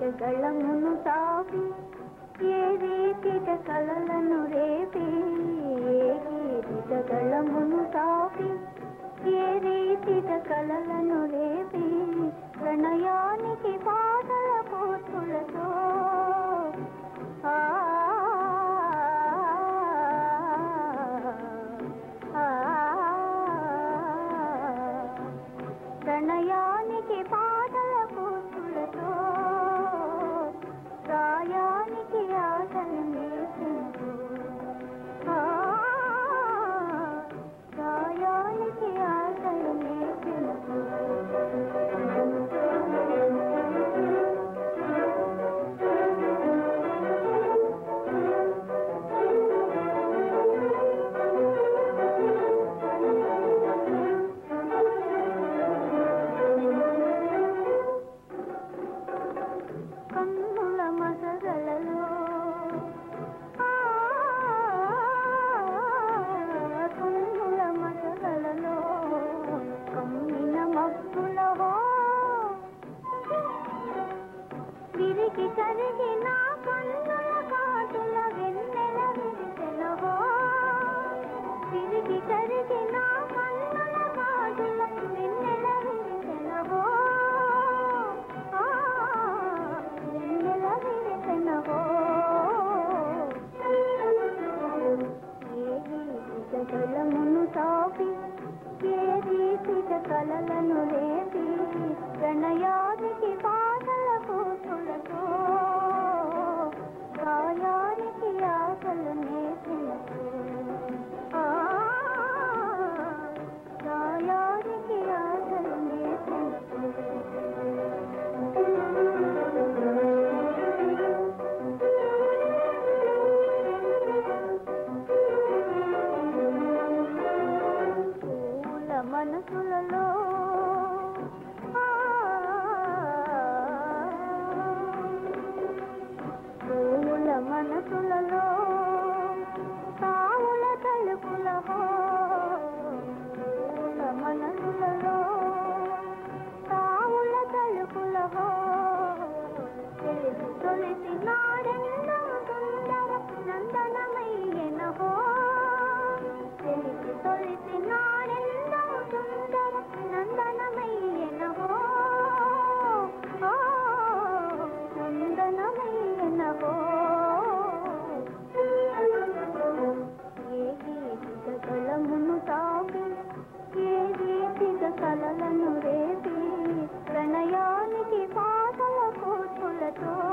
గళమును తాపి ఏ రీతిగా కలలను రేపి ఏ గీతిగా గళమును తాపి ఏ రీతిగా కలలను రేపి ప్రణయానికి పాటల పోతులతో ఆ ఆ, ప్రణయానికి పాటల పోతులతో ప్రాయానికి ఆటలు నేర్పించు ఆ, ప్రాయానికి ఆటలు నేర్పించు కన్నుల మసగలలో ఆ, కన్నుల మసగలలో కమ్మిన మబ్బులహో విరిగి కరిగి నా కన్నుల కాటుల వెన్నెల విరిసెలహో విరిగి కరిగి నా కన్నుల కాటుల వెన్నెల విరిసెలహో ఆ, వెన్నెల విరిసెలహో ఏ రీతిగా గళమును తాపి ఏ రీతిగా కలలను లేపి ప్రణయానికి పాటల కూతులతో గాయానికి ఆశలు నేర్పినతో ఆ, గాయానికి ఆశలు పూల మనసులలో ఆ, పూల మనసులలో తావుల తలుపులహో పూల మనసులలో తావుల తలుపులహో తెలిసి తొలిసి నాడెన్నో సుందర నందనమయ్యనహో తెలిసి తొలిసి నాడెన్నో సుందర నందనమయ్యనహో ఆ, నందనమయ్యనహో ఏ గీతిక కలమును తాపి ఏ రీతిక కలలను రేపి ప్రణయానికి పాటల కోతులతో